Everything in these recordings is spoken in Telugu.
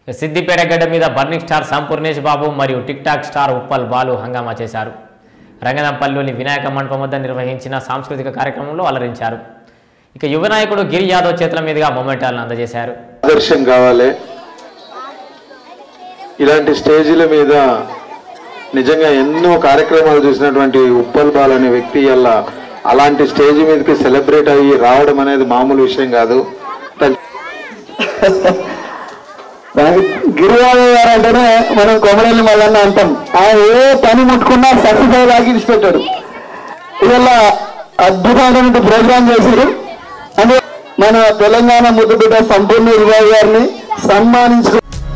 సిద్దిపేట గడ్డ మీద బర్నింగ్ స్టార్ సంపూర్ణేష్ బాబు మరియు tik tok star Uppal Balu హంగామా చేశారు రంగనంపల్లిలోని వినాయక మండపం వద్ద నిర్వహించిన సాంస్కృతిక కార్యక్రమంలో అలరించారు ఇక యువ నాయకుడు గిరి యాదవ్ చేతుల మీదుగా మొమెంటాలను అందజేశారు ఆదర్శం కావాలి ఇలాంటి స్టేజీల మీద నిజంగా ఎన్నో కార్యక్రమాలు చూసినటువంటి ఉప్పల్ బాల్ అనే వ్యక్తి వల్ల అలాంటి స్టేజ్ మీదకి సెలబ్రేట్ అయ్యి రావడం అనేది మామూలు విషయం కాదు దానికి గిరివాడ గారు అంటేనే మనం కొమరల్లి మల్లన్న అంటాం ఆయన ఏ పని ముట్టుకున్నా సక్సెస్ అయ్యేలాగా ఇచ్చిపెట్టాడు ఇవాళ అద్భుతమైనటువంటి ప్రోగ్రాం చేశారు అంటే మన తెలంగాణ ముద్దుబిడ్డ సంపూర్ణ విభాగ్ గారిని సన్మానించు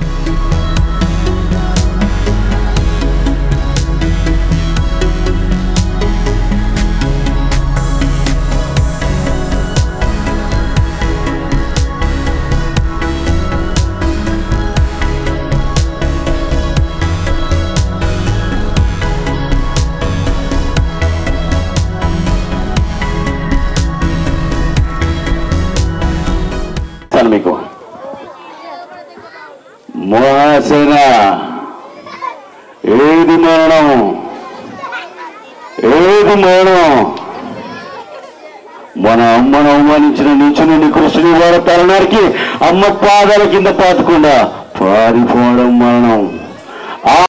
ఇస్తాను మీకు మహాసేన ఏది మరణం ఏది మరణం మన అమ్మను అవమానించిన నీచు నుండి కృష్ణుని వారి తరుణానికి అమ్మ పాదాల కింద పాతకుండా పారిపోవడం మరణం